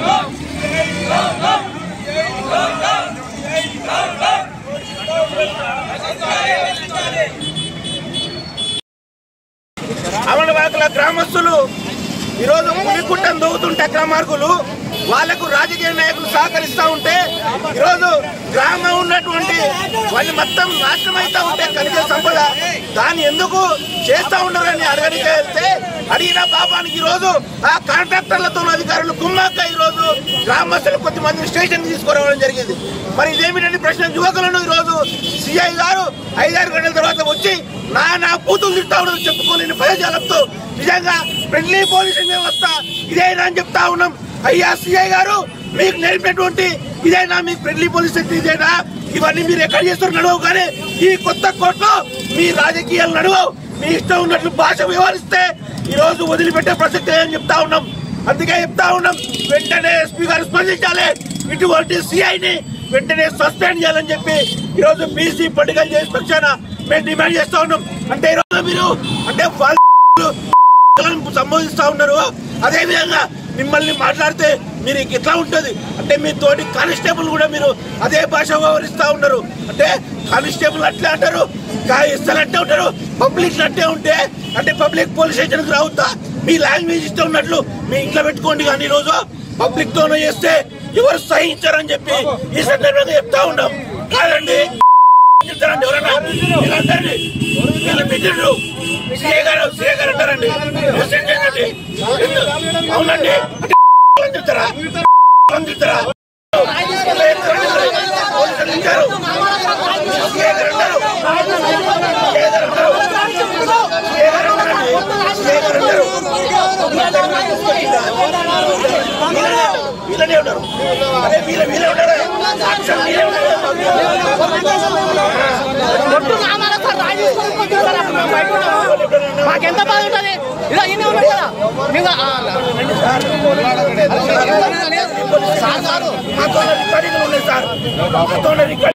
అమలవాకుల గ్రామస్తులు ఈరోజు పులికుట్టం దూగుతుంటే అక్రమార్గులు వాళ్లకు రాజకీయ నాయకులు సహకరిస్తా ఉంటే ఈరోజు గ్రామం ఉన్నటువంటి వాళ్ళు మొత్తం నాశనం అవుతా ఉంటే కలిగే సంపద దాన్ని ఎందుకు చేస్తా ఉన్నారని అడగడానికి వెళ్తే అడిగిన పాపానికి ఈరోజు ఆ కాంట్రాక్టర్లతో అధికారులు కుమ్మాక ఈరోజు గ్రామస్తులు కొద్దిమంది స్టేషన్ తీసుకురావడం జరిగింది మరి ఇదేమిటంటే ప్రశ్న యువకులను ఈరోజు సిఐ గారు ఐదారు గంటల తర్వాత వచ్చి నా నా కూతురు తిట్టా ఉండదు చెప్పుకోలేని భయజాలంతో నిజంగా ఫ్రెండ్లీ పోలీసింగ్ వ్యవస్థ ఇదేనా అని చెప్తా ఉన్నాం అయ్యా సిఐ గారు మీకు నేర్పినటువంటి ఇదేనా మీకు ఫ్రెండ్లీ పోలీస్ శక్తి ఇదేనా ఇవన్నీ మీరు ఎక్కడ చేస్తారు నడవవు కానీ ఈ కొత్త కోర్టులో మీ రాజకీయాలు నడవవు మీ ఇష్టం ఉన్నట్లు భాష వ్యవహరిస్తే ఈ రోజు వదిలిపెట్టే ప్రసక్తి అని చెప్తా ఉన్నాం అందుకే చెప్తా ఉన్నాం వెంటనే ఎస్పీ గారు స్పందించాలి ఇటువంటి సిఐని వెంటనే సస్పెండ్ చేయాలని చెప్పి ఈ రోజు బీసీ పొలిటికల్ చేసి పక్షాన మేము డిమాండ్ చేస్తా ఉన్నాం అంటే ఈ రోజు మీరు అంటే వాళ్ళు సంబోధిస్తా ఉన్నారు అదే విధంగా మిమ్మల్ని మాట్లాడితే మీరు ఎట్లా ఉంటది అంటే మీ తోటి కానిస్టేబుల్ కూడా మీరు అదే భాష వ్యవహరిస్తా ఉన్నారు అంటే కానిస్టేబుల్ అట్లే అంటారు ఇస్తారు అట్టే ఉంటారు పబ్లిక్ అట్టే ఉంటే అంటే పబ్లిక్ పోలీస్ స్టేషన్కి రావద్దా మీ లాంగ్వేజ్ ఇష్టం ఉన్నట్లు మీ ఇంట్లో పెట్టుకోండి కానీ ఈ రోజు పబ్లిక్ తోనే చేస్తే ఎవరు సహించారని చెప్పి ఈ సందర్భంగా చెప్తా ఉన్నాం కాదండి చెప్తారండి ఎవరన్నా వీళ్ళందరినీ వీళ్ళ మిత్రుడు సీఏ గారు సీఏ గారు అంటారండి ఎస్ఎన్ చేయండి. అవునండి అని చెప్తారా అని చెప్తారా పోలీసులు ఇచ్చారు. సీఏ గారు అంటారు. సీఏ గారు అంటారు. సీఏ గారు అంటారండి. సీఏ గారు అంటారు. వీళ్ళనే- వీళ్ళనే ఉన్నారు అదే వీళ్ళ వీళ్ళే ఉన్నారు సాక్ష్యం వీళ్ళే ఉన్నారు మాకెంత బాధ ఉంటుంది ఇలా ఇన్ని ఉన్నాయి కదా మీకు ఆ, సార్ సార్ మాతో రికార్డింగ్లు ఉన్నాయి సార్ మాతో రికార్డింగ్